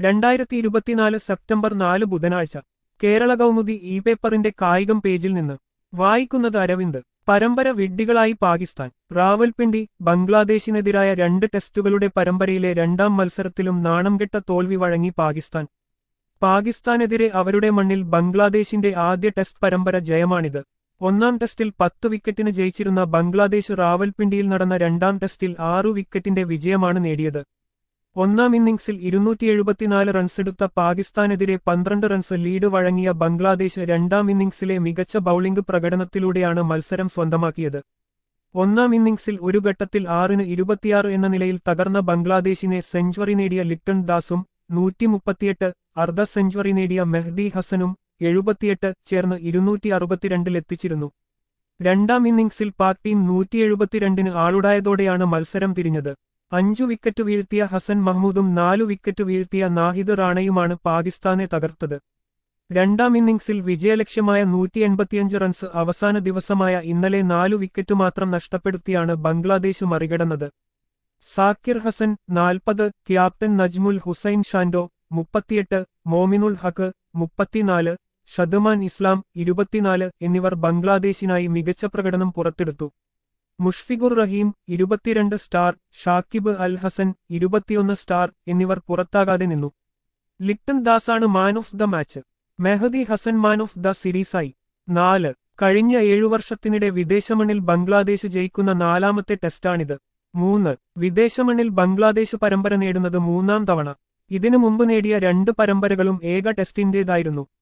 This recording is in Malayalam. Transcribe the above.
രണ്ടായിരത്തി ഇരുപത്തിനാല് സെപ്റ്റംബർ നാല് ബുധനാഴ്ച കേരള കൗമുദി ഇ പേപ്പറിന്റെ കായികം പേജിൽ നിന്ന് വായിക്കുന്നത് അരവിന്ദ് പരമ്പര വിഡ്ഢികളായി പാകിസ്ഥാൻ റാവൽപിണ്ടി ബംഗ്ലാദേശിനെതിരായ രണ്ട് ടെസ്റ്റുകളുടെ പരമ്പരയിലെ രണ്ടാം മത്സരത്തിലും നാണംകെട്ട തോൽവി വഴങ്ങി പാകിസ്ഥാൻ പാകിസ്ഥാനെതിരെ അവരുടെ മണ്ണിൽ ബംഗ്ലാദേശിന്റെ ആദ്യ ടെസ്റ്റ് പരമ്പര ജയമാണിത് ഒന്നാം ടെസ്റ്റിൽ പത്ത് വിക്കറ്റിന് ജയിച്ചിരുന്ന ബംഗ്ലാദേശ് റാവൽപിണ്ടിയിൽ നടന്ന രണ്ടാം ടെസ്റ്റിൽ ആറു വിക്കറ്റിന്റെ വിജയമാണ് നേടിയത് ഒന്നാം ഇന്നിംഗ്സിൽ ഇരുന്നൂറ്റി എഴുപത്തിനാല് റൺസെടുത്ത പാകിസ്ഥാനെതിരെ പന്ത്രണ്ട് റൺസ് ലീഡ് വഴങ്ങിയ ബംഗ്ലാദേശ് രണ്ടാം ഇന്നിംഗ്സിലെ മികച്ച ബൌളിംഗ് പ്രകടനത്തിലൂടെയാണ് മത്സരം സ്വന്തമാക്കിയത് ഒന്നാം ഇന്നിംഗ്സിൽ ഒരു ഘട്ടത്തിൽ ആറിന് ഇരുപത്തിയാറ് എന്ന നിലയിൽ തകർന്ന ബംഗ്ലാദേശിനെ സെഞ്ചുറി നേടിയ ലിട്ടൺ ദാസും നൂറ്റി മുപ്പത്തിയെട്ട് അർദ്ധ സെഞ്ചുറി നേടിയ മെഹ്ദി ഹസനും എഴുപത്തിയെട്ട് ചേർന്ന് ഇരുന്നൂറ്റി അറുപത്തിരണ്ടിലെത്തിച്ചിരുന്നു രണ്ടാം ഇന്നിംഗ്സിൽ പാക് ടീം നൂറ്റി എഴുപത്തിരണ്ടിന് ആളുടായതോടെയാണ് മത്സരം തിരിഞ്ഞത് അഞ്ചു വിക്കറ്റ് വീഴ്ത്തിയ ഹസൻ മഹ്മൂദും നാലു വിക്കറ്റ് വീഴ്ത്തിയ നാഹിദ് റാണയുമാണ് പാകിസ്ഥാനെ തകർത്തത് രണ്ടാം ഇന്നിംഗ്സിൽ വിജയലക്ഷ്യമായ നൂറ്റി എൺപത്തിയഞ്ച് റൺസ് അവസാന ദിവസമായ ഇന്നലെ നാലു വിക്കറ്റ് മാത്രം നഷ്ടപ്പെടുത്തിയാണ് ബംഗ്ലാദേശ് മറികടന്നത് സാക്കിർ ഹസൻ നാൽപ്പത് ക്യാപ്റ്റൻ നജ്മുൽ ഹുസൈൻ ഷാൻഡോ മുപ്പത്തിയെട്ട് മോമിനുൽ ഹക്ക് മുപ്പത്തിനാല് ഷദുമാൻ ഇസ്ലാം ഇരുപത്തിനാല് എന്നിവർ ബംഗ്ലാദേശിനായി മികച്ച പ്രകടനം പുറത്തെടുത്തു മുഷ്ഫിഖുർ റഹീം ഇരുപത്തിരണ്ട് സ്റ്റാർ ഷാക്കിബ് അൽ ഹസൻ ഇരുപത്തിയൊന്ന് സ്റ്റാർ എന്നിവർ പുറത്താകാതെ നിന്നു ലിട്ടൺ ദാസാണ് man of the match Mehedi Hasan man of the സീരീസായി നാല് കഴിഞ്ഞ ഏഴു വർഷത്തിനിടെ വിദേശമണ്ണിൽ ബംഗ്ലാദേശ് ജയിക്കുന്ന നാലാമത്തെ ടെസ്റ്റാണിത് മൂന്ന് വിദേശമണ്ണിൽ ബംഗ്ലാദേശ് പരമ്പര നേടുന്നത് മൂന്നാം തവണ ഇതിനു മുമ്പ് നേടിയ രണ്ട് പരമ്പരകളും ഏക ടെസ്റ്റിന്റേതായിരുന്നു